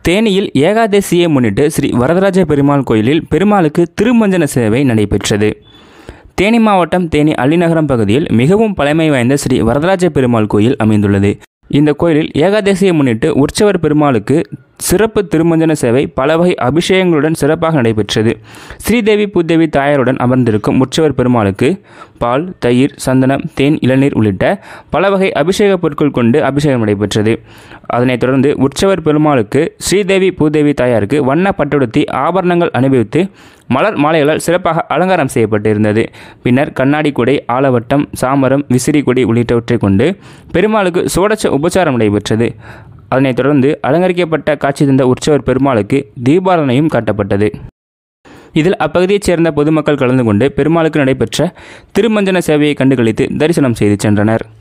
தேனியில் ஏகாதசியை முன்னிட்டு ஸ்ரீ வரதராஜ பெருமாள் கோயிலில் பெருமாளுக்கு திருமஞ்சன சேவை நடைபெற்றது தேனி மாவட்டம் தேனி அள்ளிநகரம் பகுதியில் மிகவும் பழமை வாய்ந்த ஸ்ரீ வரதராஜ பெருமாள் கோயில் அமைந்துள்ளது இந்த கோயிலில் ஏகாதசியை முன்னிட்டு உற்சவர் பெருமாளுக்கு சிறப்பு திருமஞ்சன சேவை பல வகை அபிஷேகங்களுடன் சிறப்பாக நடைபெற்றது ஸ்ரீதேவி பூதேவி தாயாருடன் அமர்ந்திருக்கும் உற்சவர் பெருமாளுக்கு பால் தயிர் சந்தனம் தேன் இளநீர் உள்ளிட்ட பல வகை அபிஷேக பொருட்கள் கொண்டு அபிஷேகம் நடைபெற்றது அதனைத் தொடர்ந்து உற்சவர் பெருமாளுக்கு ஸ்ரீதேவி பூதேவி தாயாருக்கு வண்ண பட்டுடுத்தி ஆபரணங்கள் அனுபவித்து மலர் மாலைகளால் சிறப்பாக அலங்காரம் செய்யப்பட்டிருந்தது பின்னர் கண்ணாடி குடை ஆலவட்டம் சாமரம் விசிறி கொடி உள்ளிட்டவற்றை கொண்டு பெருமாளுக்கு சோடச்ச உபச்சாரம் நடைபெற்றது அதனைத் தொடர்ந்து அலங்கரிக்கப்பட்ட காட்சி தந்த உற்சவர் பெருமாளுக்கு தீபாரணையும் காட்டப்பட்டது இதில் அப்பகுதியைச் சேர்ந்த பொதுமக்கள் கலந்து கொண்டு பெருமாளுக்கு நடைபெற்ற திருமஞ்சன சேவையை கண்டுகளித்து தரிசனம் செய்து சென்றனர்